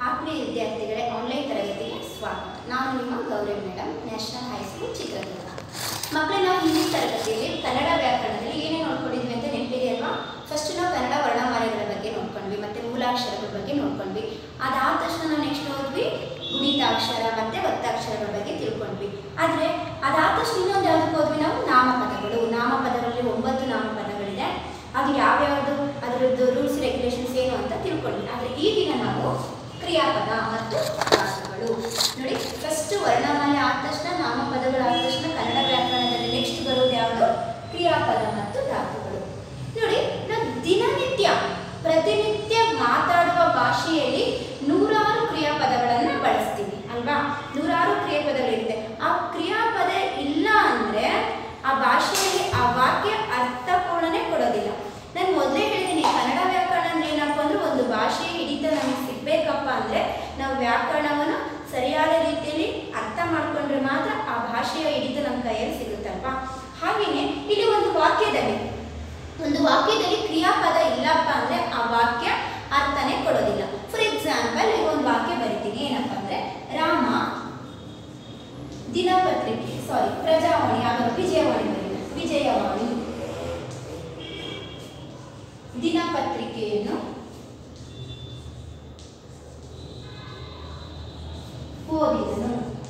ಆತ್ಮೀಯ ವಿದ್ಯಾರ್ಥಿಗಳೇ ಆನ್ಲೈನ್ ತರಗತಿಗೆ ಸ್ವಾಗತ ನಾನು ನಿಮ್ಮ Gaurav madam national high school Chitradurga ಮಕ್ಕಳೇ ನಾವು ಹಿಂದಿನ ತರಗತಿಯಲ್ಲಿ ಕನ್ನಡ ವ್ಯಾಕರಣದಲ್ಲಿ ಏನೇನು ನೋಡ್ಕೊಂಡಿದ್ವಿ ಅಂತ ನೆನಪಿದೆ ಅಲ್ವಾ ಫಸ್ಟ್ ನಾವು ಕನ್ನಡ ವರ್ಣಮಾಲೆಗಳ ಬಗ್ಗೆ ನೋಡ್ಕೊಂಡ್ವಿ ಮತ್ತೆ ಮೂಲಾಕ್ಷರಗಳ ಬಗ್ಗೆ ನೋಡ್ಕೊಂಡ್ವಿ ಅದಾದ ತಕ್ಷಣ ನಾವು ನೆಕ್ಸ್ಟ್ ಹೋದ್ವಿ ಗುಣಿತಾಕ್ಷರ ಮತ್ತೆ ಒತ್ತಾಕ್ಷರಗಳ ಬಗ್ಗೆ ತಿಳ್ಕೊಂಡ್ವಿ ಆದರೆ ಅದಾದ ತಕ್ಷಣ ಇನ್ನೊಂದು ಯಾವುದಕ್ಕೆ ಹೋದ್ವಿ ನಾವು ನಾಮಪದಗಳು ನಾಮಪದಗಳಲ್ಲಿ ಒಂಬತ್ತು ನಾಮಪದಗಳಿದೆ ಅದು ಯಾವ್ಯಾವುದು ಅದರದ್ದು ರೂಲ್ಸ್ ರೆಗ್ಯುಲೇಷನ್ಸ್ ಏನು ಅಂತ ತಿಳ್ಕೊಂಡ್ವಿ ಆದರೆ ಈ ದಿನ ನಾವು ಕ್ರಿಯಾಪದ ಮತ್ತು ಧಾತುಗಳು ನೋಡಿ ಫಸ್ಟ್ ವರ್ಣಮಾಲೆ ಆದ ತಕ್ಷಣ ನಾಮಪದಗಳು ಆದ ತಕ್ಷಣ ಕನ್ನಡ ವ್ಯಾಕರಣದಲ್ಲಿ ನೆಕ್ಸ್ಟ್ ಬರೋದು ಯಾವುದು ಕ್ರಿಯಾಪದ ಮತ್ತು ಧಾತುಗಳು ನೋಡಿ ನಾವು ದಿನನಿತ್ಯ ಪ್ರತಿನಿತ್ಯ ಮಾತಾಡುವ ಭಾಷೆಯಲ್ಲಿ ನೂರಾರು ಕ್ರಿಯಾಪದಗಳನ್ನು ಬಳಸ್ತೀವಿ ಅಲ್ವಾ ನೂರಾರು ಕ್ರಿಯಾಪದಗಳಿರುತ್ತೆ ಆ ಕ್ರಿಯಾಪದ ಇಲ್ಲ ಅಂದರೆ ಆ ಭಾಷೆಯಲ್ಲಿ ಆ ವಾಕ್ಯ ಅರ್ಥಪೂರ್ಣನೇ ಕೊಡೋದಿಲ್ಲ ನಾನು ಮೊದಲೇ ಹೇಳಿದ್ದೀನಿ ಕನ್ನಡ ವ್ಯಾಕರಣ ಅಂದ್ರೆ ಏನಪ್ಪ ಅಂದ್ರೆ ಒಂದು ಭಾಷೆಯ ಹಿಡಿತ ನಮಗೆ ಸಿಗ್ಬೇಕಪ್ಪ ಅಂದ್ರೆ ನಾವು ವ್ಯಾಕರಣವನ್ನು ಸರಿಯಾದ ರೀತಿಯಲ್ಲಿ ಅರ್ಥ ಮಾಡ್ಕೊಂಡ್ರೆ ಮಾತ್ರ ಆ ಭಾಷೆಯ ಹಿಡಿತ ನಮ್ಮ ಕೈಯಲ್ಲಿ ಸಿಗುತ್ತಲ್ವಾ ಹಾಗೆಯೇ ಇಲ್ಲಿ ಒಂದು ವಾಕ್ಯದಲ್ಲಿ ಒಂದು ವಾಕ್ಯದಲ್ಲಿ ಕ್ರಿಯಾಪದ ಇಲ್ಲಪ್ಪ ಅಂದ್ರೆ ಆ ವಾಕ್ಯ ಅರ್ಥನೇ ಕೊಡೋದಿಲ್ಲ ಫಾರ್ ಎಕ್ಸಾಂಪಲ್ ಈಗ ಒಂದು ವಾಕ್ಯ ಬರಿತೀನಿ ಏನಪ್ಪ ಅಂದ್ರೆ ರಾಮ ದಿನಪತ್ರಿಕೆ ಸಾರಿ ಪ್ರಜಾವಾಣಿ ಆಗ ವಿಜಯವಾಣಿ ಬರೀಲ್ಲ ವಿಜಯವಾಣಿ ದಿನಪತ್ರಿಕೆಯನ್ನು ಓದಿದನು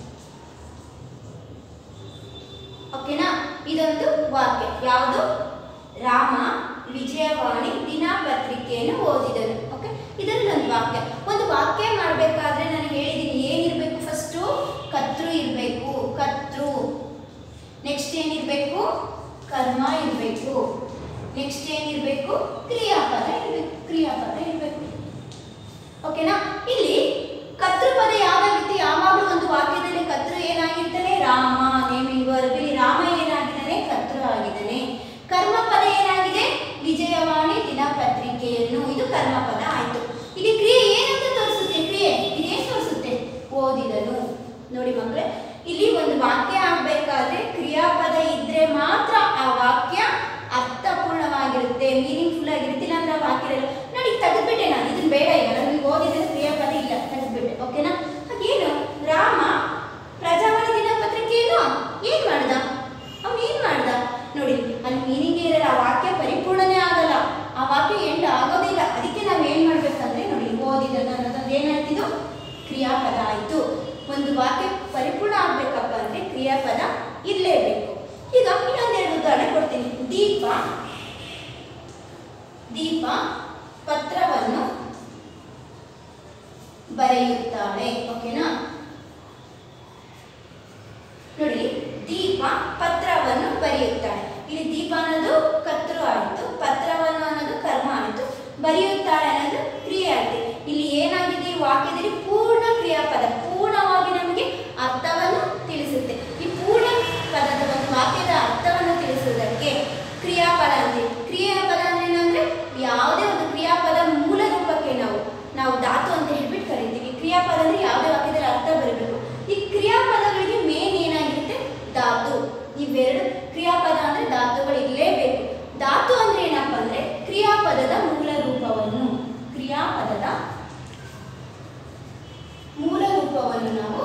ಓಕೆನಾ ಇದೊಂದು ವಾಕ್ಯ ಯಾವುದು ರಾಮ ವಿಜಯವಾಣಿ ದಿನಪತ್ರಿಕೆಯನ್ನು ಓದಿದನು ಓಕೆ ಇದರಲ್ಲಿ ಒಂದು ವಾಕ್ಯ ಒಂದು ವಾಕ್ಯ ಮಾಡಬೇಕಾದ್ರೆ ನಾನು ಹೇಳಿದ್ದೀನಿ ಏನಿರಬೇಕು ಫಸ್ಟು ಕರ್ತೃ ಇರಬೇಕು ಕರ್ತೃ ನೆಕ್ಸ್ಟ್ ಏನಿರಬೇಕು ಕರ್ಮ ಇರಬೇಕು ನೆಕ್ಸ್ಟ್ ಏನಿರಬೇಕು ಕ್ರಿಯಾಪದ ಇರಬೇಕು ಕ್ರಿಯಾಪದ ಇರಬೇಕು ಓಕೆನಾ ಇಲ್ಲಿ ಕರ್ತೃಪದ ಯಾವಾಗುತ್ತೆ ಯಾವಾಗಲೂ ಒಂದು ವಾಕ್ಯದಲ್ಲಿ ಕರ್ತೃ ಏನಾಗಿರ್ತಾನೆ ರಾಮ ನೇಮಿಂಗ್ ವರ್ಬ್ ಇಲ್ಲಿ ರಾಮ ಏನಾಗಿದ್ದಾನೆ ಕರ್ತೃ ಆಗಿದ್ದಾನೆ ಕರ್ಮಪದ ಏನಾಗಿದೆ ವಿಜಯವಾಣಿ ದಿನಪತ್ರಿಕೆಯನ್ನು ಇದು ಕರ್ಮಪದ ಆಯ್ತು ಇಲ್ಲಿ ಕ್ರಿಯೆ ಏನಂತ ತೋರಿಸುತ್ತೆ ಕ್ರಿಯೆ ಇದೇನು ತೋರಿಸುತ್ತೆ ಓದಿದನು ನೋಡಿ ಮಕ್ಕಳೇ ಇಲ್ಲಿ ಒಂದು ವಾಕ್ಯ ಆಗ್ಬೇಕಾದ್ರೆ ಕ್ರಿಯಾಪದ ಇದ್ರೆ ಮಾತ್ರ ಆ ವಾಕ್ಯ ಅರ್ಥಪೂರ್ಣವಾಗಿರುತ್ತೆ ಮೀನಿಂಗ್ಫುಲ್ ಆಗಿರುತ್ತೆ ಇಲ್ಲ ಅಂದ್ರೆ ಆ ವಾಕ್ಯ ಇರಲ್ಲ ನೋಡಿ ಈಗ ತೆಗೆದ್ಬಿಟ್ಟೆ ನಾನು ಇದನ್ನ ಬೇಡ ಈಗ ನನಗೆ ಓದಿದ್ರೆ ಕ್ರಿಯಾಪದ ಇಲ್ಲ ತೆಗೆದ್ಬಿಟ್ಟೆ ಓಕೆನಾ ಹಾಗೇನು ರಾಮ ಪ್ರಜಾವಾಣಿ ದಿನಪತ್ರಿಕೆಯನ್ನು ಏನ್ ಮಾಡ್ದ ಅವ್ನು ಏನ್ ಮಾಡ್ದ ನೋಡಿ ಅಲ್ಲಿ ಮೀನಿಂಗ್ ಇರಲ್ಲ ಆ ವಾಕ್ಯ ಪರಿಪೂರ್ಣನೇ ಆಗಲ್ಲ ಆ ವಾಕ್ಯ ಎಂಡ್ ಆಗೋದಿಲ್ಲ ಅದಕ್ಕೆ ನಾವು ಏನ್ ಮಾಡ್ಬೇಕಂದ್ರೆ ನೋಡಿ ಓದಿದನು ಅನ್ನೋದೊಂದು ಏನಾಯ್ತಿದು ಕ್ರಿಯಾಪದ ಆಯಿತು ಒಂದು ವಾಕ್ಯ ಪರಿಪೂರ್ಣ ಆಗ್ಬೇಕಪ್ಪ ಅಂದ್ರೆ ಕ್ರಿಯಾಪದ ಇರಲೇಬೇಕು ಈಗ ಇನ್ನೊಂದೆರಡು ಉದಾಹರಣೆ ಕೊಡ್ತೀನಿ ದೀಪ ದೀಪ ಪತ್ರವನ್ನು ಬರೆಯುತ್ತಾಳೆ ಓಕೆನಾ ನೋಡಿ ದೀಪ ಪತ್ರವನ್ನು ಬರೆಯುತ್ತಾಳೆ ಇಲ್ಲಿ ದೀಪ ಅನ್ನೋದು ಕರ್ತೃ ಆಯಿತು ಪತ್ರವನ್ನು ಅನ್ನೋದು ಕರ್ಮ ಆಯಿತು ಬರೆಯುತ್ತಾಳೆ ಅನ್ನೋದು ಕ್ರಿಯೆ ಆಯಿತು ಇಲ್ಲಿ ಏನಾಗಿದೆ ಈ ವಾಕ್ಯದಲ್ಲಿ ಪೂರ್ಣ ಕ್ರಿಯಾಪದ ಪೂರ್ಣವಾಗಿ ನಮಗೆ ಅರ್ಥವನ್ನು ತಿಳಿಸುತ್ತೆ ಈ ಪೂರ್ಣ ಪದದ ಒಂದು ವಾಕ್ಯದ ಅರ್ಥವನ್ನು ತಿಳಿಸುವುದಕ್ಕೆ ಕ್ರಿಯಾಪದ ಅಂತೀವಿ ಕ್ರಿಯಾಪದ ಅಂದ್ರೆ ಏನಂದ್ರೆ ಯಾವುದೇ ಒಂದು ಕ್ರಿಯಾಪದ ಮೂಲ ರೂಪಕ್ಕೆ ನಾವು ನಾವು ಧಾತು ಅಂತ ಹೇಳ್ಬಿಟ್ಟು ಕರಿತೀವಿ ಕ್ರಿಯಾಪದ ಅಂದ್ರೆ ಯಾವುದೇ ವಾಕ್ಯದಲ್ಲಿ ಅರ್ಥ ಬರಬೇಕು ಈ ಕ್ರಿಯಾಪದಗಳಿಗೆ ಮೇನ್ ಏನಾಗಿರುತ್ತೆ ಧಾತು ಇವೆರಡು ಕ್ರಿಯಾಪದ ಅಂದ್ರೆ ಧಾತುಗಳು ಇರಲೇಬೇಕು ಧಾತು ಅಂದ್ರೆ ಏನಪ್ಪ ಅಂದ್ರೆ ಕ್ರಿಯಾಪದದ ಮೂಲ ರೂಪವನ್ನು ಕ್ರಿಯಾಪದದ ಮೂಲ ರೂಪವನ್ನು ನಾವು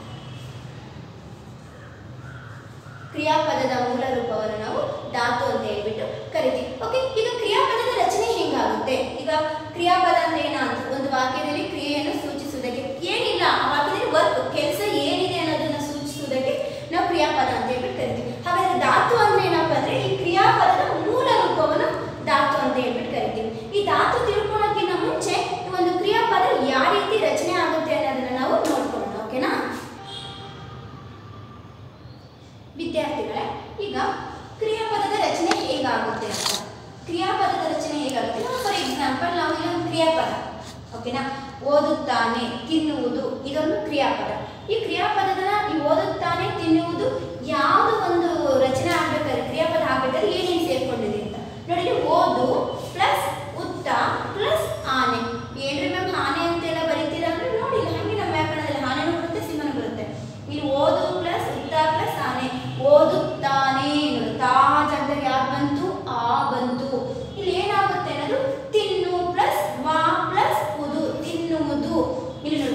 ಕ್ರಿಯಾಪದದ ಮೂಲ ರೂಪವನ್ನು ನಾವು ಧಾತು ಅಂತ ಹೇಳ್ಬಿಟ್ಟು ಕರಿತೀವಿ ಓಕೆ ಈಗ ಕ್ರಿಯಾಪದದ ರಚನೆ ಹೇಗಾಗುತ್ತೆ ಈಗ ಕ್ರಿಯಾಪದ ಅಂದ್ರೆ ಏನಂತ ಒಂದು ವಾಕ್ಯದಲ್ಲಿ ಕ್ರಿಯೆಯನ್ನು ಸೂಚಿಸುವುದಕ್ಕೆ ಏನಿಲ್ಲ ಆ ವಾಕ್ಯದಲ್ಲಿ ವರ್ಕ್ ಕೆಲಸ ಏನಿದೆ ಅನ್ನೋದನ್ನ ಸೂಚಿಸುವುದಕ್ಕೆ ನಾವು ಕ್ರಿಯಾಪದ ಅಂತ ಹೇಳ್ಬಿಟ್ಟು ಕರಿತೀವಿ ಹಾಗಾದ್ರೆ ಧಾತು ಅಂದ್ರೆ ಏನಪ್ಪ ಅಂದ್ರೆ ಈ ಕ್ರಿಯಾಪದದ ಮೂಲ ರೂಪವನ್ನು ಧಾತು ಅಂತ ಹೇಳ್ಬಿಟ್ಟು ಕರಿತೀವಿ ಈ ಧಾತು ತಿಳ್ಕೊಳ್ಳೋಕ್ಕಿಂತ ಮುಂಚೆ ಈ ಒಂದು ಕ್ರಿಯಾಪದ ಯಾವ ರೀತಿ ರಚನೆ ಆಗುತ್ತೆ ಅನ್ನೋದನ್ನ ನಾವು ನೋಡ್ಕೊಳ್ಳೋಣ ಓಕೆನಾ ವಿದ್ಯಾರ್ಥಿಗಳೇ ಈಗ ಕ್ರಿಯಾಪದದ ರಚನೆ ಹೇಗಾಗುತ್ತೆ ಅಂತ ಕ್ರಿಯಾಪದದ ರಚನೆ ಹೇಗಾಗುತ್ತೆ ಫಾರ್ ಎಕ್ಸಾಂಪಲ್ ನಾವು ಇಲ್ಲೊಂದು ಕ್ರಿಯಾಪದ ಓಕೆನಾ ಓದುತ್ತಾನೆ ತಿನ್ನುವುದು ಇದೊಂದು ಕ್ರಿಯಾಪದ ಈ ಕ್ರಿಯಾಪದದ ಈ ಓದುತ್ತಾನೆ ತಿನ್ನುವುದು ಯಾವುದು ಒಂದು ರಚನೆ ಆಗ್ಬೇಕಾದ್ರೆ ಕ್ರಿಯಾಪದ ಆಗ್ಬೇಕಾದ್ರೆ ಏನೇನು ಸೇರ್ಕೊಂಡಿದೆ ಅಂತ ನೋಡಿ ಇಲ್ಲಿ ಓದು ಪ್ಲಸ್ ಉತ್ತ ಪ್ಲಸ್ ಆನೆ ಏನ್ರಿ ಮ್ಯಾಮ್ ಆನೆ ಅಂತೆಲ್ಲ ಬರೀತೀರಾ ಅಂದ್ರೆ ನೋಡಿ ಇಲ್ಲಿ ಹಾಗೆ ನಮ್ಮ ವ್ಯಾಕರಣದಲ್ಲಿ ಆನೆನೂ ಬರುತ್ತೆ ಸಿಂಹನೂ ಬರುತ್ತೆ ಇಲ್ಲಿ ಓದು ಪ್ಲಸ್ ಉತ್ತ ಪ್ಲಸ್ ಆನೆ ಓದುತ್ತಾನೆ ಅನ್ನೋದು ತಾ ಜಾಗದಲ್ಲಿ ಯಾರು ಬಂತು ಆ ಬಂತು ಇಲ್ಲಿ ಏನಾಗುತ್ತೆ ಅನ್ನೋದು ತಿನ್ನು ಪ್ಲಸ್ ವಾ ಪ್ಲಸ್ ಉದು ತಿನ್ನುವುದು ಇಲ್ಲಿ ನೋಡಿ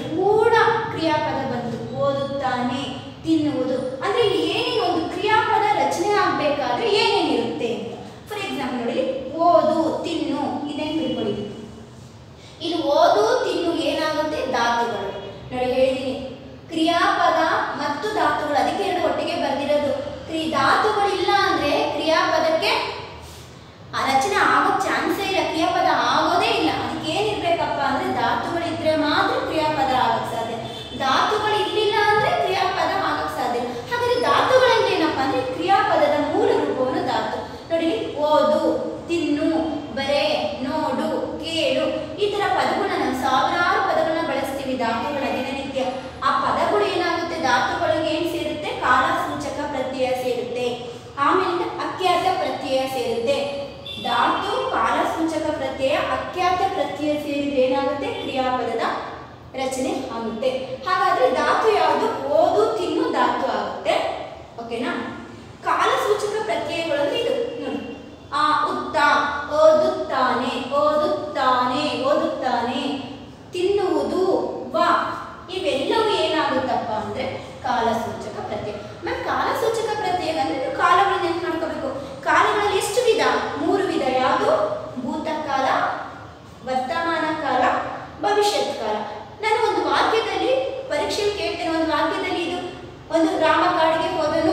ಕ್ರಿಯಾಪದ ಬಂತು ಓದುತ್ತಾನೆ ತಿನ್ನುವುದು ಅಂದ್ರೆ ಇಲ್ಲಿ ಏನೇನು ಒಂದು ಕ್ರಿಯಾಪದ ರಚನೆ ಆಗ್ಬೇಕಾದ್ರೆ ಏನೇನಿರುತ್ತೆ ಅಂತ ಫಾರ್ ಎಕ್ಸಾಂಪಲ್ ನೋಡಿ ಓದು ತಿನ್ನು ಇದನ್ನು ತಿಳ್ಕೊಳ್ಳಿ ಇಲ್ಲಿ ಓದು ತಿನ್ನು ಏನಾಗುತ್ತೆ ಧಾತುಗಳು ನೋಡಿ ಹೇಳಿದೀನಿ ಕ್ರಿಯಾಪದ ಮತ್ತು ಧಾತುಗಳು ಅದಕ್ಕೆ ಎರಡು ಒಟ್ಟಿಗೆ ಬರೆದಿರೋದು ಕ್ರಿ ಧಾತುಗಳಿಲ್ಲ ಅಂದ್ರೆ ಕ್ರಿಯಾಪದಕ್ಕೆ ಆ ರಚನೆ ಆಗೋ ಚಾನ್ಸೇ ಇಲ್ಲ ಕ್ರಿಯಾಪದ ಆಗೋದೇ ಇಲ್ಲ ಅದಕ್ಕೆ ಏನಿರ್ಬೇಕಪ್ಪ ಅಂದ್ರೆ ಧಾತುಗಳಿದ್ರೆ ಮಾತ್ರ ಕ್ರಿಯಾಪದ ಆಗಕ್ಕೆ ಸಾಧ್ಯ ಧಾತುಗಳು ಇರ್ಲಿಲ್ಲ ಅಂದ್ರೆ ಕ್ರಿಯಾಪದ ಆಗಕ್ಕೆ ಸಾಧ್ಯ ಇಲ್ಲ. ಹಾಗಾದ್ರೆ ಧಾತುಗಳಂದ್ರೆ ಏನಪ್ಪಾ ಅಂದ್ರೆ ಕ್ರಿಯಾಪದದ ಮೂಲ ರೂಪವನ್ನು ಧಾತು ನೋಡಿ ಓದು ತಿನ್ನು ಬರೆ ನೋಡು ಕೇಳು ಈ ತರ ಪದಗಳನ್ನ ನಾವು ಸಾವಿರಾರು ಪದಗಳನ್ನ ಬಳಸ್ತೀವಿ ಧಾತುಗಳ ದಿನನಿತ್ಯ ಆ ಪದಗಳು ಏನಾಗುತ್ತೆ ಧಾತುಗಳಿಗೆ ಏನ್ ಸೇರುತ್ತೆ ಕಾಲ ಸೂಚಕ ಪ್ರತ್ಯಯ ಸೇರುತ್ತೆ ಆಮೇಲೆ ಅಖ್ಯಾತ ಪ್ರತ್ಯಯ ಸೇರುತ್ತೆ ಧಾತು ಕಾಲ ಸೂಚಕ ಪ್ರತ್ಯಯ ಅಖ್ಯಾತ ಪ್ರತ್ಯಯ ಸೇರಿದ್ರೆ ಏನಾಗುತ್ತೆ ಕ್ರಿಯಾಪದದ ರಚನೆ ಆಗುತ್ತೆ ಹಾಗಾದ್ರೆ ಧಾತು ಯಾವುದು ಓದು ತಿನ್ನು ಧಾತು ಆಗುತ್ತೆ ಓಕೆನಾ ಕಾಲ ಸೂಚಕ ಪ್ರತ್ಯಯಗಳು ಅಂದ್ರೆ ಇದು ನೋಡಿ ಆ ಉತ್ತ ಓದುತ್ತಾನೆ ಓದುತ್ತಾನೆ ಓದುತ್ತಾನೆ ತಿನ್ನುವುದು ವ ಇವೆಲ್ಲವೂ ಏನಾಗುತ್ತಪ್ಪ ಅಂದ್ರೆ ಕಾಲಸೂಚಕ ಪ್ರತ್ಯಯ ಮ್ಯಾಮ್ ಕಾಲಸೂಚಕ ಪ್ರತ್ಯಯ ಅಂದ್ರೆ ನೀವು ಕಾಲಗಳನ್ನ ನೆನ್ಪು ಮಾಡ್ಕೋಬೇಕು ಕಾಲಗಳಲ್ಲಿ ಎಷ್ಟು ವಿಧ ಮೂರು ವಿಧ ಯಾವುದು ಭೂತಕಾಲ ವರ್ತಮಾನ ಕಾಲ ಭವಿಷ್ಯತ್ ಕಾಲ ನಾನು ಒಂದು ವಾಕ್ಯದಲ್ಲಿ ಪರೀಕ್ಷೆಯಲ್ಲಿ ಕೇಳ್ತೇನೆ ಒಂದು ವಾಕ್ಯದಲ್ಲಿ ಇದು ಒಂದು ರಾಮ ಕಾಡಿಗೆ ಹೋದನು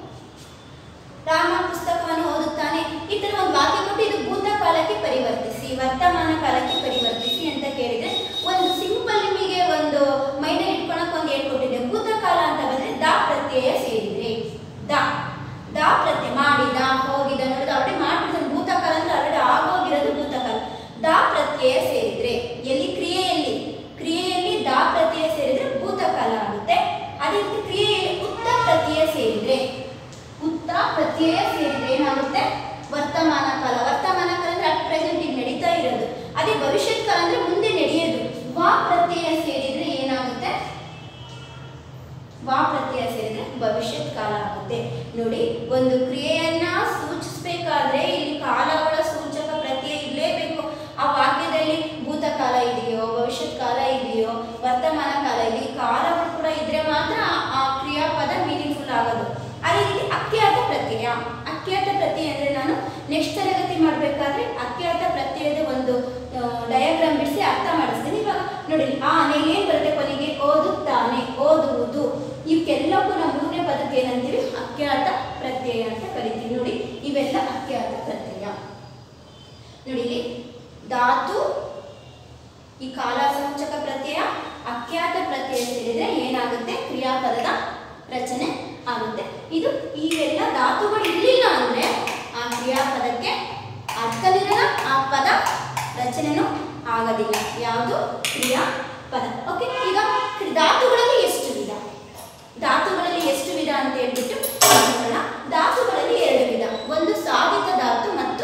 ರಾಮ ಪುಸ್ತಕವನ್ನು ಓದುತ್ತಾನೆ ಈ ತರ ಒಂದು ವಾಕ್ಯ ಕೊಟ್ಟು ಇದು ಭೂತಕಾಲಕ್ಕೆ ಪರಿವರ್ತಿಸಿ ವರ್ತಮಾನ ಕಾಲಕ್ಕೆ ಪರಿವರ್ತಿಸಿ ಅಂತ ಕೇಳಿದ್ರೆ ಒಂದು ಸಿಂಪಲ್ ನಿಮಗೆ ಒಂದು ಮೈಂಡಲ್ಲಿ ಇಟ್ಕೊಳಕ್ ಒಂದು ಹೇಳ್ಕೊಟ್ಟಿದೆ ಭೂತಕಾಲ ಅಂತ ಬಂದ್ರೆ ದಾ ಪ್ರತ್ಯಯ ಸೇರಿದ್ರೆ ದಾ ದಾ ಪ್ರತ್ಯಯ ಮಾಡಿದ ಹೋಗಿದ ನೋಡಿದ ಆಲ್ರೆಡಿ ಮಾಡ್ಬಿಡ್ತಾನೆ ಭೂತಕಾಲ ಅಂದ್ರೆ ಆಲ್ರೆಡಿ ಆಗೋಗಿರೋದು ಭೂತಕಾಲ ದಾ ಪ್ರತ್ಯಯ ಸೇರಿದ್ರೆ ಎಲ್ಲಿ ಕ್ರಿಯೆಯಲ್ಲಿ ಕ್ರಿಯೆಯಲ್ಲಿ ದಾ ಪ್ರತ್ಯಯ ಸೇರಿದ್ರೆ ಭೂತಕಾಲ ಆಗುತ್ತೆ ಅದೇ ರೀತಿ ಕ್ರಿಯೆಯಲ್ಲಿ ಉತ್ತ ಪ್ರತ್ಯಯ ಸೇರಿದ್ರೆ ಉತ್ತ ಪ್ರತ್ಯಯ ಸೇರಿದ್ರೆ ಏನಾಗುತ್ತೆ ವರ್ತಮಾನ ಕಾಲ ವರ್ತಮಾನ ಕಾಲ ಅಂದ್ರೆ ಅಟ್ ಪ್ರೆಸೆಂಟ್ ಈಗ ನಡೀತಾ ಇರೋದು ಅದೇ ಭವಿಷ್ಯತ್ ಕಾಲ ಅಂದ್ರೆ ಮುಂದೆ ನಡೆಯೋದು ವಾ ಪ್ರತ್ಯಯ ಸೇರಿದ್ರೆ ಏನಾಗುತ್ತೆ ವಾ ಪ್ರತ್ಯಯ ಸೇರಿದ್ರೆ ಭವಿಷ್ಯತ್ ಕಾಲ ಆಗುತ್ತೆ ನೋಡಿ ಒಂದು ಕ್ರಿಯೆಯನ್ನ ಸೂಚಿಸಬೇಕಾದ್ರೆ ಇಲ್ಲಿ ಕಾಲಗಳ ಸೂಚಕ ಪ್ರತ್ಯಯ ಇರಲೇಬೇಕು ಆ ವಾಕ್ಯದಲ್ಲಿ ಭೂತಕಾಲ ಇದೆಯೋ ಭವಿಷ್ಯತ್ ಕಾಲ ಇದೆಯೋ ವರ್ತಮಾನ ಕಾಲ ಇದೆ ಈ ಕಾಲಗಳು ಕೂಡ ಇದ್ರೆ ಮಾತ್ರ ಆ- ಆ ಕ್ರಿಯಾಪದ ಮೀನಿಂಗ್ಫುಲ್ ಆಗೋದು ಅದೇ ರೀತಿ ಅಖ್ಯಾತ ಪ್ರತ್ಯಯ ಅಖ್ಯಾತ ಪ್ರತ್ಯಯ ಅಂದ್ರೆ ನಾನು ನೆಕ್ಸ್ಟ್ ತರಗತಿ ಮಾಡಬೇಕಾದ್ರೆ ಅಖ್ಯಾತ ಪ್ರತ್ಯಯದ ಒಂದು ಡಯಾಗ್ರಾಮ್ ಬಿಡಿಸಿ ಅರ್ಥ ಮಾಡಿಸ್ತೀನಿ ಇವಾಗ ನೋಡಿ ಆ ಆನೆಗೆ ಏನ್ ಬರುತ್ತೆ ಕೊನೆಗೆ ಓದುತ್ತಾನೆ ಓದುವುದು ಇವಕ್ಕೆಲ್ಲಕ್ಕೂ ನಾವು ಮೂರನೇ ಪದಕ್ಕೆ ಏನಂತೀವಿ ಅಖ್ಯಾತ ಪ್ರತ್ಯಯ ಅಂತ ಕರಿತೀವಿ ನೋಡಿ ಇವೆಲ್ಲ ಅಖ್ಯಾತ ಪ್ರತ್ಯಯ ನೋಡಿ ಇಲ್ಲಿ ಧಾತು ಈ ಕಾಲಸೂಚಕ ಪ್ರತ್ಯಯ ಅಖ್ಯಾತ ಪ್ರತ್ಯಯ ಸೇರಿದ್ರೆ ಏನಾಗುತ್ತೆ ಕ್ರಿಯಾಪದದ ರಚನೆ ಆಗುತ್ತೆ ಇದು ಇವೆಲ್ಲ ಧಾತುಗಳು ಇರಲಿಲ್ಲ ಅಂದ್ರೆ ಆ ಕ್ರಿಯಾಪದಕ್ಕೆ ಅರ್ಥವಿರಲ್ಲ ಆ ಪದ ರಚನೆನೂ ಆಗೋದಿಲ್ಲ ಯಾವುದು ಕ್ರಿಯಾಪದ ಓಕೆ ಈಗ ಕ್ರಿ- ಧಾತುಗಳಲ್ಲಿ ಎಷ್ಟು ವಿಧ ಧಾತುಗಳಲ್ಲಿ ಎಷ್ಟು ವಿಧ ಅಂತ ಹೇಳ್ಬಿಟ್ಟು ನೋಡೋಣ ಧಾತುಗಳಲ್ಲಿ ಎರಡು ವಿಧ ಒಂದು ಸಾಧಿತ ಧಾತು ಮತ್ತು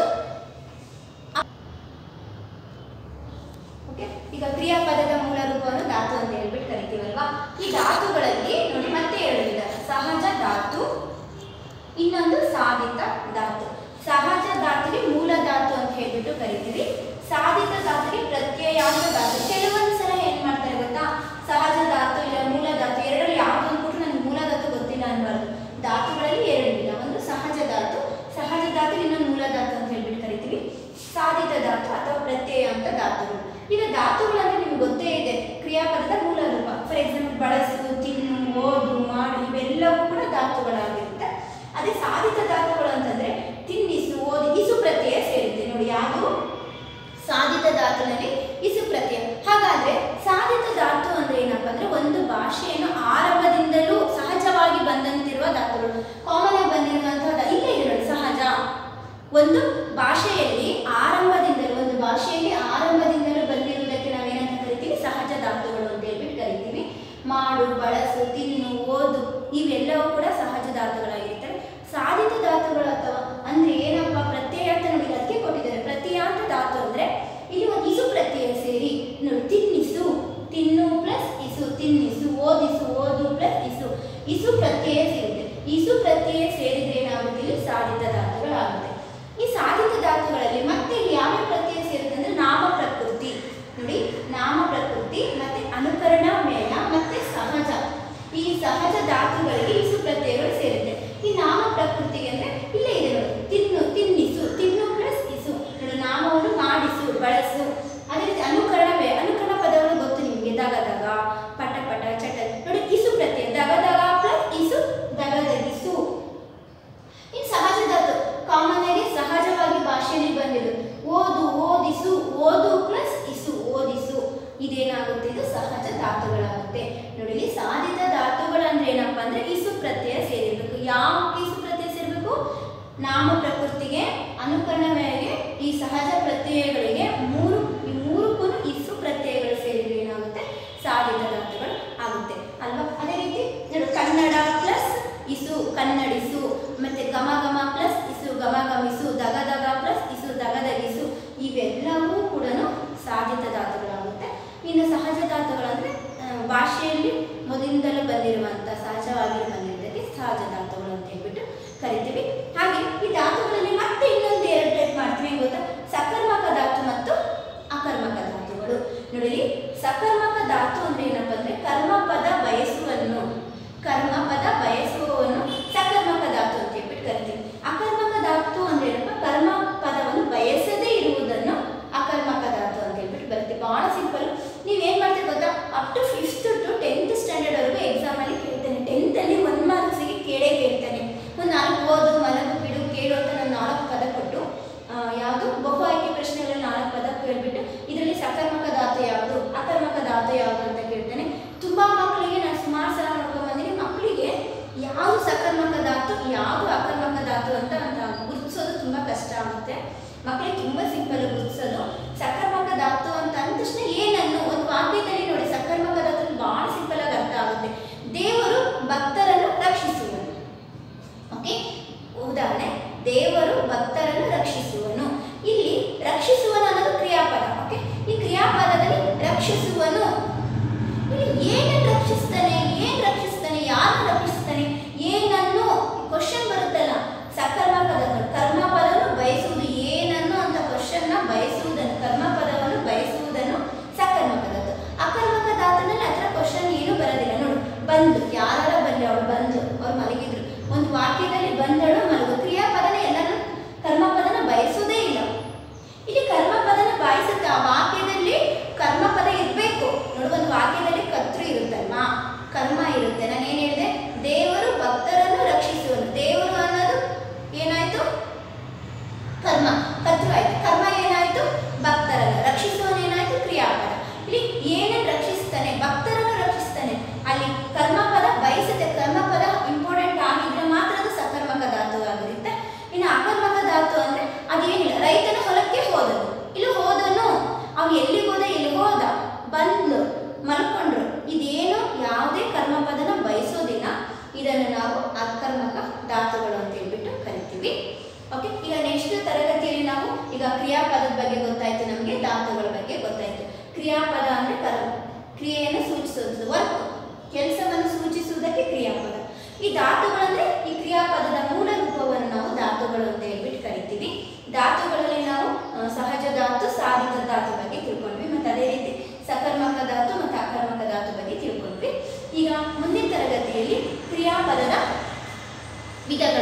ಓಕೆ ಈಗ ಕ್ರಿಯಾಪದದ ಮೂಲ ರೂಪವನ್ನು ಧಾತು ಅಂತ ಹೇಳ್ಬಿಟ್ಟು ಕರಿತೀವಲ್ವಾ ಈ ಧಾತುಗಳಲ್ಲಿ ನೋಡಿ ಮತ್ತೆ ಎರಡು ವಿಧ ಸಹಜ ಧಾತು ಇನ್ನೊಂದು ಸಾಧಿತ ಧಾತು ಸಹಜ ಧಾತುಗೆ ಮೂಲ ಧಾತು ಅಂತ ಹೇಳ್ಬಿಟ್ಟು ಕರಿತೀವಿ ಸಾಧಿತ ಧಾತುಗೆ ಪ್ರತ್ಯಯಾಂತ ಧಾತು ಕೆಲವೊಂದು ಸಲ ಏನ್ ಮಾಡ್ತಾರೆ ಗೊತ್ತಾ ಸಹಜ ಧಾತು ಇಲ್ಲ ಮೂಲ ಧಾತು ಎರಡರಲ್ಲಿ ಯಾವ್ದು ಅಂದ್ಬಿಟ್ಟು ನನಗೆ ಮೂಲ ಧಾತು ಗೊತ್ತಿಲ್ಲ ಅನ್ಬಾರ್ದು ಧಾತುಗಳಲ್ಲಿ ಎರಡು ವಿಧ ಒಂದು ಸಹಜ ಧಾತು ಸಹಜ ಧಾತು ಇನ್ನೊಂದು ಮೂಲ ಧಾತು ಅಂತ ಹೇಳ್ಬಿಟ್ಟು ಕರಿತೀವಿ ಸಾಧಿತ ಧಾತು ಅಥವಾ ಪ್ರತ್ಯಯಾಂತ ಧಾತುಗಳು ಈಗ ಧಾತುಗಳಂದ್ರೆ ನಿಮ್ಗೆ ಗೊತ್ತೇ ಇದೆ ಕ್ರಿಯಾಪದದ ಮೂಲ ರೂಪ ಫಾರ್ ಎಕ್ಸಾಂಪಲ್ ಬಳಸು ತಿನ್ನು ಓದು ಮಾಡು ಇವೆಲ್ಲವೂ ಕೂಡ ಧಾತುಗಳಾಗಿರುತ್ತೆ ಅದೇ ಸಾಧಿತ ಧಾತುಗಳು ಅಂತಂದ್ರೆ ತಿನ್ನಿಸು ಓದು ಇಸು ಪ್ರತ್ಯಯ ಸೇರುತ್ತೆ ನೋಡಿ ಯಾವುದು ಸಾಧಿತ ಧಾತುನಲ್ಲಿ ಇಸು ಪ್ರತ್ಯಯ ಹಾಗಾದ್ರೆ ಸಾಧಿತ ಧಾತು ಅಂದ್ರೆ ಏನಪ್ಪಾ ಅಂದ್ರೆ ಒಂದು ಭಾಷೆಯನ್ನು ಆರಂಭದಿಂದಲೂ ಸಹಜವಾಗಿ ಬಂದಂತಿರುವ ಧಾತುಗಳು ಕಾಮನ್ ಆಗಿ ಬಂದಿರುವಂತಹ ಧಾ- ಇಲ್ಲೇ ಇದೆ ನೋಡಿ ಸಹಜ ಒಂದು ಭಾಷೆಯಲ್ಲಿ ಆರಂಭದಿಂದಲೂ ಒಂದು ಭಾಷೆಯಲ್ಲಿ ಆರಂಭದಿಂದಲೂ ಬಂದಿರುವುದಕ್ಕೆ ನಾವೇನಂತ ಕರಿತೀವಿ ಸಹಜ ಧಾತುಗಳು ಅಂತ ಹೇಳ್ಬಿಟ್ಟು ಕರಿತೀವಿ ಮಾಡು ಬಳಸು ತಿನ್ನು ಓದು ಇವೆಲ್ಲವೂ ಕೂಡ ಸಹಜ ಧಾತುಗಳಾಗಿರ್ತವೆ ಸಾಧಿತ ಧಾತುಗಳು ಅಥವಾ ಅಂದ್ರೆ ಏನಪ್ಪ ಪ್ರತ್ಯಯ ಅಂತ ನೋಡಿ ಅದಕ್ಕೆ ಕೊಟ್ಟಿದ್ದಾರೆ ಪ್ರತ್ಯಯಾಂತ ಧಾತು ಅಂದ್ರೆ ಇಲ್ಲಿ ಒಂದು ಇಸು ಪ್ರತ್ಯಯ ಸೇರಿ ನೋಡಿ ತಿನ್ನಿಸು ತಿನ್ನು ಪ್ಲಸ್ ಇಸು ತಿನ್ನಿಸು ಓದಿಸು ಓದು ಪ್ಲಸ್ ಇಸು ಇಸು ಪ್ರತ್ಯಯ ಸೇರಿದೆ ಇಸು ಪ್ರತ್ಯಯ ಸೇರಿದ್ರೆ ಏನಾಗುತ್ತೆ ಇಲ್ಲಿ ಸಾಧಿತ ಧಾತುಗಳಾಗುತ್ತೆ ಈ ಸಾಧಿತ ಧಾತುಗಳಲ್ಲಿ ಮತ್ತೆ ಇಲ್ಲಿ ಯಾವ ಪ್ರತ್ಯಯ ಸೇರುತ್ತೆ ಅಂದ್ರೆ ನಾಮ ಪ್ರಕೃತಿ ನೋಡಿ ನಾಮ ಪ್ರಕೃತಿ ಮತ್ತೆ ಅನುಕರಣ ಮೇಳ ಮತ್ತೆ ಸಹಜ ಧಾತುಗಳಾಗುತ್ತೆ ನೋಡಿ ಇಲ್ಲಿ ಸಾಧಿತ ಧಾತುಗಳು ಅಂದ್ರೆ ಏನಪ್ಪಾ ಅಂದ್ರೆ ಇಸು ಪ್ರತ್ಯಯ ಸೇರಿರ್ಬೇಕು ಯಾವ ಇಸು ಪ್ರತ್ಯಯ ಸೇರಿರ್ಬೇಕು ನಾಮ ಪ್ರಕೃತಿಗೆ ಅನುಕರಣವಾಗಿ ಈ ಸಹಜ ಪ್ರತ್ಯಯಗಳಿಗೆ ಮೂರು ಈ ಮೂರಕ್ಕೂ ಇಸು ಪ್ರತ್ಯಯಗಳು ಸೇರಿದ್ರೆ ಏನಾಗುತ್ತೆ ಸಾಧಿತ ಧಾತುಗಳು ಆಗುತ್ತೆ ಅಲ್ವಾ ಅದೇ ರೀತಿ ನೋಡಿ ಕನ್ನಡ ಪ್ಲಸ್ ಇಸು ಕನ್ನಡಿಸು ಮತ್ತೆ ಗಮ ಗಮ ಪ್ಲಸ್ ಇಸು ಗಮ ಗಮಿಸು ದಗ ದಗ ಪ್ಲಸ್ ಇಸು ದಗ ದಗಿಸು ಇವೆಲ್ಲವೂ ಕೂಡ ಸಾಧಿತ ಧಾತುಗಳಾಗುತ್ತೆ ಇನ್ನು ಸಹಜ ಧಾತುಗಳಂದ್ರೆ ಆ, ಭಾಷೆಯಲ್ಲಿ ಮೊದಲಿಂದಲೂ ಬಂದಿರುವಂಥ ಸಹಜವಾಗಿ ಬಂದಿರೋದಕ್ಕೆ ಸಹಜ ಧಾತುಗಳು ಅಂತ ಹೇಳ್ಬಿಟ್ಟು ಕರಿತೀವಿ ಹಾಗೆ ಈ ಧಾತುಗಳಲ್ಲಿ ಮತ್ತೆ ಇನ್ನೊಂದು ಎರಡು ಟೈಪ್ ಮಾಡ್ತೀವಿ ಏನ್ ಗೊತ್ತಾ ಸಕರ್ಮಕ ಧಾತು ಮತ್ತು ಅಕರ್ಮಕ ಧಾತುಗಳು ನೋಡಿ ಇಲ್ಲಿ ಸಕರ್ಮಕ ಧಾತು ಅಂದ್ರೆ ಏನಪ್ಪ ಅಂದ್ರೆ ಕರ್ಮಪದ ಬಯಸುವನ್ನು ಕರ್ಮಪದ ಬಯಸುವವನ್ನು ಸಕರ್ಮಕ ಧಾತು ಅಂತ ಹೇಳ್ಬಿಟ್ಟು ಕರಿತೀವಿ ಅಕರ್ಮಕ ಧಾತು ಅಂದ್ರೆ ಏನಪ್ಪ ಕರ್ಮ ಪದವನ್ನು ಬಯಸದೇ ಇರುವುದನ್ನು ಅಕರ್ಮಕ ಧಾತು ಅಂತ ಹೇಳ್ಬಿಟ್ಟು ಬರುತ್ತೆ ಬಹಳ ಸಿಂಪಲ್ ನೀವೇನ್ ಮಾಡ್ತೀರಿ ಗೊತ್ತಾ up to fifth to tenth standard ವರೆಗೂ ಎಕ್ಸಾಮ್ ಅಲ್ಲಿ ಕೇಳ್ತಾನೆ ಟೆಂತ್ ಅಲ್ಲಿ ಒನ್ ಮಾರ್ಕ್ಸಿಗೆ ಕೇಳೇ ಕೇಳ್ತಾನೆ ಒಂದು ನಾಲ್ಕು ಓದು ಮಲಗು ಬಿಡು ಕೇಳು ಅಂತ ನಾನು ನಾಲ್ಕು ಪದ ಕೊಟ್ಟು ಯಾವುದು ಬಹು ಆಯ್ಕೆ ಪ್ರಶ್ನೆಗಳಲ್ಲಿ ನಾಲ್ಕು ಪದ ಕೇಳ್ಬಿಟ್ಟು ಇದರಲ್ಲಿ ಸಕರ್ಮಕ ಧಾತು ಯಾವುದು ಅಕರ್ಮಕ ಧಾತು ಯಾವುದು ಅಂತ ಕೇಳ್ತಾನೆ ತುಂಬಾ ಮಕ್ಕಳಿಗೆ ನಾನು ಸುಮಾರು ಸಲ ನೋಡ್ಕೊಂಡ್ ಬಂದಿನಿ ಮಕ್ಕಳಿಗೆ ಯಾವುದು ಸಕರ್ಮಕ ಧಾತು ಯಾವುದು ಅಕರ್ಮಕ ಧಾತು ಅಂತ ಅಂತ ಗುರುತಿಸೋದು ತುಂಬಾ ಕಷ್ಟ ಆಗುತ್ತೆ ಮಕ್ಕಳಿಗೆ ತುಂಬಾ ಸಿಂಪಲ್ ಗುರುತಿಸೋದು ಸಕರ್ಮಕ ಧಾತು ಅಂತ ಅಂದ ತಕ್ಷಣ ಏನನ್ನು ಒಂದು ವಾಕ್ಯದಲ್ಲಿ ನೋಡಿ ಸಕರ್ಮಕ ಧಾತು ಬಹಳ ಸಿಂಪಲ್ ಆಗಿ ಅರ್ಥ ಆಗುತ್ತೆ ದೇವರು ಭಕ್ತರನ್ನು ರಕ್ಷಿಸುವನು ಓಕೆ ಉದಾಹರಣೆ ದೇವರು ಭಕ್ತರನ್ನು ರಕ್ಷಿಸುವನು ಇಲ್ಲಿ ರಕ್ಷಿಸುವನು ಅನ್ನೋದು ಕ್ರಿಯಾಪದ ಓಕೆ ಈ ಕ್ರಿಯಾಪದದಲ್ಲಿ ರಕ್ಷಿಸುವನು ಇಲ್ಲಿ ಏನನ್ನು ರಕ್ಷಿಸ್ತಾನೆ ಏನ್ ರಕ್ಷಿಸ್ತಾನೆ ಯಾರು ರಕ್ಷಿಸ್ತಾನೆ ಏನನ್ನು ಕ್ವಶನ್ ಬರುತ್ತಲ್ಲ ಸಕರ್ಮಪದ ಕರ್ಮಪದವನ್ನು ಬಯಸುವುದು ಏನನ್ನು ಅಂತ ಕ್ವಶನ್ನ ಬಯಸುವುದನ್ನು ಕರ್ಮಪದವನ್ನು ಬಯಸುವುದನ್ನು ಸಕರ್ಮಪದದ್ದು ಅಕರ್ಮಕ ಧಾತುನಲ್ಲಿ ಆ ಥರ ಕ್ವಶನ್ ಏನು ಬರೋದಿಲ್ಲ ನೋಡು ಬಂದು ಯಾರ ಬರಲಿ ಅವಳು ಬಂದು ಅವ್ರು ಮಲಗಿದ್ರು ಒಂದು ವಾಕ್ಯದಲ್ಲಿ ಬಂದಳು ಮಲಗು ಕ್ರಿಯಾಪದನ ಎಲ್ಲರೂ ಕರ್ಮಪದನ ಬಯಸುವುದೇ ಇಲ್ಲ ಇಲ್ಲಿ ಕರ್ಮಪದನ ಬಾಯಿಸುತ್ತೆ ಆ ವಾಕ್ಯದಲ್ಲಿ ಕರ್ಮಪದ ಇರಬೇಕು ನೋಡು ಒಂದು ವಾಕ್ಯದಲ್ಲಿ ಕರ್ತೃ ಇರುತ್ತಲ್ವಾ ಕರ್ಮ ಇರುತ್ತೆ ನಾನು ಏನು ಹೇಳಿದೆ ದೇವರು ಭಕ್ತರನ್ನು ರಕ್ಷಿಸುವನು ದೇವರು ಅನ್ನೋದು ಏನಾಯ್ತು ಕರ್ಮ ಕರ್ತೃ ಆಯ್ತು ಕರ್ಮ ಏನಾಯ್ತು ಭಕ್ತರನ್ನು ರಕ್ಷಿಸುವನು ಏನಾಯ್ತು ಕ್ರಿಯಾಪದ ಇಲ್ಲಿ ಏನನ್ನು ರಕ್ಷಿಸ್ತಾನೆ ಭಕ್ತರನ್ನು ರಕ್ಷಿಸ್ತಾನೆ ಅಲ್ಲಿ ಕರ್ಮಪದ ಬಯಸುತ್ತೆ ಕರ್ಮಪದ ಇಂಪಾರ್ಟೆಂಟ್ ಆಗಿದ್ರೆ ಮಾತ್ರ ಅದು ಸಕರ್ಮಕ ಧಾತು ಆಗಿರುತ್ತೆ ಇನ್ನು ಅಕರ್ಮಕ ಧಾತು ಅಂದ್ರೆ ಅದೇನಿಲ್ಲ ರೈತನ ಹೊಲಕ್ಕೆ ಹೋದನು ಇಲ್ಲಿ ಹೋದನು ಅವ್ನು ಎಲ್ಲಿಗೆ ಹೋದ ಎಲ್ಲಿ ಹೋದ ಬಂದ್ಲು ಮಲ್ಕೊಂಡ್ರು ಇದೇನು ಯಾವುದೇ ಕರ್ಮಪದನ ಬಯಸೋದಿಲ್ಲ ಇದನ್ನು ನಾವು ಅಕರ್ಮಕ ಧಾತುಗಳು ಅಂತ ಹೇಳ್ಬಿಟ್ಟು ಕರಿತೀವಿ ಓಕೆ ಈಗ ನೆಕ್ಸ್ಟ್ ತರಗತಿಯಲ್ಲಿ ನಾವು ಈಗ ಕ್ರಿಯಾಪದದ ಬಗ್ಗೆ ಗೊತ್ತಾಯ್ತು ನಮಗೆ ಧಾತುಗಳ ಬಗ್ಗೆ ಗೊತ್ತಾಯ್ತು ಕ್ರಿಯಾಪದ ಅಂದ್ರೆ ಕರ್ಮ ಕ್ರಿಯೆಯನ್ನು ಸೂಚಿಸುವುದು ವರ್ಕ್ ಕೆಲಸವನ್ನು ಸೂಚಿಸುವುದಕ್ಕೆ ಕ್ರಿಯಾಪದ ಈ ಧಾತುಗಳಂದ್ರೆ ಈ ಕ್ರಿಯಾಪದದ ಮೂಲ ರೂಪವನ್ನು ನಾವು ಧಾತುಗಳು ಅಂತ ಹೇಳ್ಬಿಟ್ಟು ಕರಿತೀವಿ ಧಾತುಗಳಲ್ಲಿ ನಾವು ಆ, ಸಹಜ ಧಾತು ಸಾಧಿತ ಧಾತು ಬಗ್ಗೆ ತಿಳ್ಕೊಂಡ್ವಿ ಮತ್ತೆ ಅದೇ ರೀತಿ ಸಕರ್ಮಕ ಧಾತು ಮತ್ತು ಅಕರ್ಮಕ ಧಾತು ಬಗ್ಗೆ ತಿಳ್ಕೊಂಡ್ವಿ ಈಗ ಮುಂದಿನ ತರಗತಿಯಲ್ಲಿ ಕ್ರಿಯಾಪದದ ವಿಧಗಳ